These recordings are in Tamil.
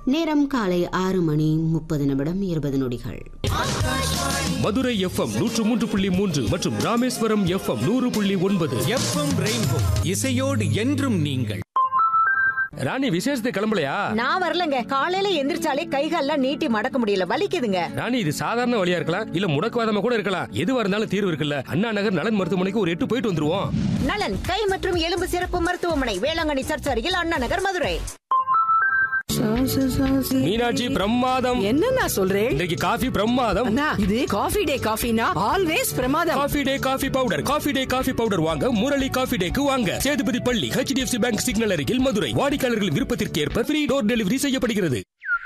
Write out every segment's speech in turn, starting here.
நேரம் காலை ஆறு மணி முப்பது நிமிடம் இருபது நொடிகள் மதுரை எஃப்எம் நூற்று மூன்று புள்ளி மூன்று மற்றும் ராமேஸ்வரம் எஃப்எம் நூறு புள்ளி ஒன்பது எஃப்எம் ரெயின்போ இசையோடு என்றும் நீங்கள் ராணி விசேஷத்துக்கு கிளம்பலையா நான் வரலங்க காலையில எந்திரிச்சாலே கைகால்லாம் நீட்டி மடக்க முடியல வலிக்குதுங்க ராணி இது சாதாரண வழியா இருக்கலாம் இல்ல முடக்குவாதமா கூட இருக்கலாம் எதுவா இருந்தாலும் தீர்வு இருக்குல்ல அண்ணா நகர் நலன் மருத்துவமனைக்கு ஒரு எட்டு போயிட்டு வந்துருவோம் நலன் கை மற்றும் எலும்பு சிறப்பு மருத்துவமனை வேளாங்கண்ணி சர்ச் அருகில் அண்ணா நகர் மதுரை மீனாட்சி பிரமாதம் என்ன நான் சொல்றேன் இன்றைக்கு காஃபி பிரமாதம் அண்ணா இது காஃபி டே காஃபினா ஆல்வேஸ் பிரமாதம் coffee day coffee powder coffee day coffee powder வாங்க முரளி காஃபி டேக்கு வாங்க சேதுபதி பள்ளி ஹெச்டிஎஃப்சி பேங்க் சிக்னல் அருகில் மதுரை வாடிக்கையாளர்கள் விருப்பத்திற்கு ஏற்ப ஃப்ரீ டோர் டெலிவரி செய்யப்படுகிறது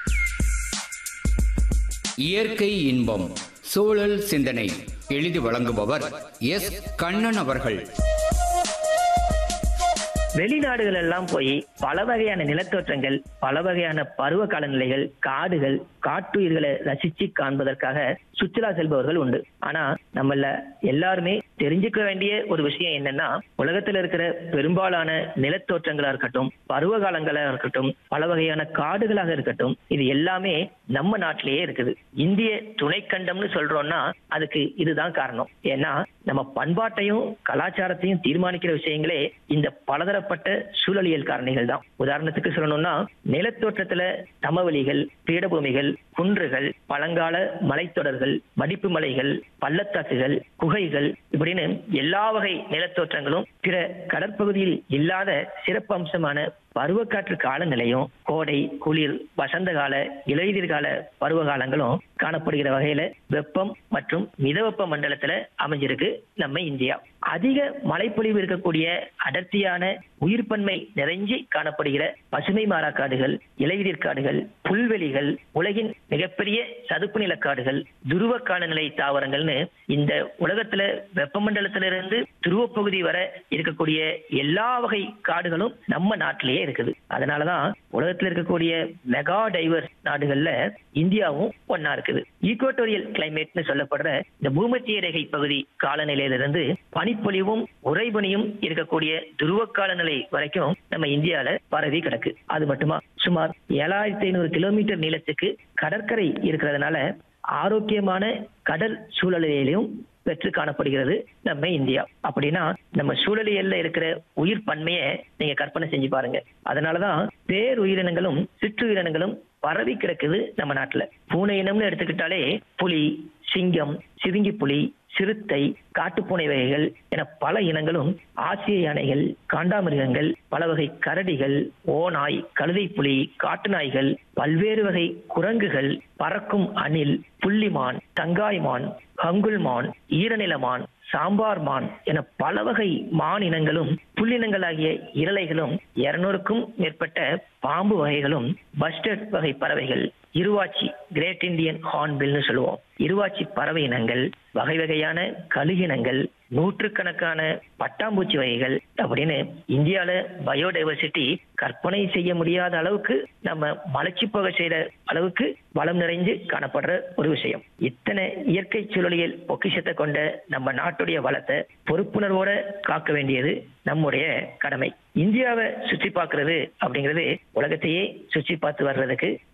இயற்கை இன்பம் சூழல் சிந்தனை எழுதி வழங்குபவர் எஸ் கண்ணன் அவர்கள் வெளிநாடுகள் எல்லாம் போய் பல வகையான நிலத்தோற்றங்கள் பல வகையான பருவ காலநிலைகள் காடுகள் காட்டுயிர்களை ரசிச்சு காண்பதற்காக சுற்றுலா செல்பவர்கள் உண்டு ஆனா நம்மள எல்லாருமே தெரிஞ்சுக்க வேண்டிய ஒரு விஷயம் என்னன்னா உலகத்துல இருக்கிற பெரும்பாலான நிலத்தோற்றங்களா இருக்கட்டும் பருவ காலங்களா இருக்கட்டும் பல வகையான காடுகளாக இருக்கட்டும் இது எல்லாமே நம்ம நாட்டிலேயே இருக்குது இந்திய துணைக்கண்டம்னு சொல்றோம்னா அதுக்கு இதுதான் காரணம் ஏன்னா நம்ம பண்பாட்டையும் கலாச்சாரத்தையும் தீர்மானிக்கிற விஷயங்களே இந்த பலதரப்பட்ட சூழலியல் காரணிகள் தான் உதாரணத்துக்கு சொல்லணும்னா நிலத்தோற்றத்துல சமவெளிகள் பீடபூமிகள் குன்றுகள் பழங்கால மலைத்தொடர்கள் மடிப்பு மலைகள் பள்ளத்தாக்குகள் குகைகள் இப்படின்னு எல்லா வகை நிலத்தோற்றங்களும் பிற கடற்பகுதியில் இல்லாத சிறப்பு அம்சமான பருவக்காற்று காலநிலையும் கோடை குளிர் வசந்த கால இலையுதிர் கால பருவ காலங்களும் காணப்படுகிற வகையில வெப்பம் மற்றும் மிதவெப்ப மண்டலத்துல அமைஞ்சிருக்கு நம்ம இந்தியா அதிக மழைப்பொழிவு இருக்கக்கூடிய அடர்த்தியான உயிர்ப்பன்மை நிறைஞ்சி காணப்படுகிற பசுமை மாறா காடுகள் இலையுதிர் காடுகள் புல்வெளிகள் உலகின் மிகப்பெரிய சதுப்பு நில காடுகள் துருவ காலநிலை தாவரங்கள்னு இந்த உலகத்துல வெப்பமண்டலத்திலிருந்து துருவப்பகுதி வரை இருக்கக்கூடிய எல்லா வகை காடுகளும் நம்ம நாட்டிலேயே இருக்குது அதனாலதான் உலகத்துல இருக்கக்கூடிய மெகா டைவர்ஸ் நாடுகள்ல இந்தியாவும் ஒன்னா இருக்குது ஈக்குவட்டோரியல் கிளைமேட்னு சொல்லப்படுற இந்த பூமத்திய ரேகை பகுதி காலநிலையிலிருந்து பனிப்பொழிவும் உறைபனியும் இருக்கக்கூடிய துருவ காலநிலை வரைக்கும் நம்ம இந்தியால பரவி கிடக்கு அது மட்டுமா சுமார் ஏழாயிரத்தி ஐநூறு கிலோமீட்டர் நீளத்துக்கு கடற்கரை இருக்கிறதுனால ஆரோக்கியமான கடல் சூழலிலும் பெற்று காணப்படுகிறது நம்ம இந்தியா அப்படின்னா நம்ம சூழலியல்ல இருக்கிற உயிர் பன்மையை நீங்க கற்பனை செஞ்சு பாருங்க அதனாலதான் பேருயிரினங்களும் சிற்றுயிரினங்களும் பரவி கிடக்குது நம்ம நாட்டுல பூனை இனம்னு எடுத்துக்கிட்டாலே புலி சிங்கம் சிறுங்கி புலி சிறுத்தை காட்டுப்பூனை வகைகள் என பல இனங்களும் ஆசிய யானைகள் காண்டாமிருகங்கள் பல வகை கரடிகள் ஓநாய் கழுதை புலி காட்டு நாய்கள் பல்வேறு வகை குரங்குகள் பறக்கும் அணில் புள்ளிமான் தங்காய்மான் கங்குல்மான் ஈரநிலமான் சாம்பார் மான் என பல வகை மான் இனங்களும் புல்லினங்களாகிய இரளைகளும் இருநூறுக்கும் மேற்பட்ட பாம்பு வகைகளும் பஸ்டர்ட் வகை பறவைகள் இருவாச்சி கிரேட் இந்தியன் ஹார்ன்பில்னு சொல்லுவோம் இருவாச்சி பறவை இனங்கள் வகை வகையான கழுகினங்கள் நூற்றுக்கணக்கான பட்டாம்பூச்சி வகைகள் அப்படின்னு இந்தியால பயோடைவர்சிட்டி கற்பனை செய்ய முடியாத அளவுக்கு நம்ம மலைச்சு போக செய்யற அளவுக்கு வளம் நிறைஞ்சு காணப்படுற ஒரு விஷயம் இத்தனை இயற்கை சூழலியல் பொக்கிஷத்தை கொண்ட நம்ம நாட்டுடைய வளத்தை பொறுப்புணர்வோட காக்க வேண்டியது நம்முடைய கடமை இந்தியாவை சுற்றி பார்க்கிறது அப்படிங்கிறது உலகத்தையே சுற்றி பார்த்து வர்றதுக்கு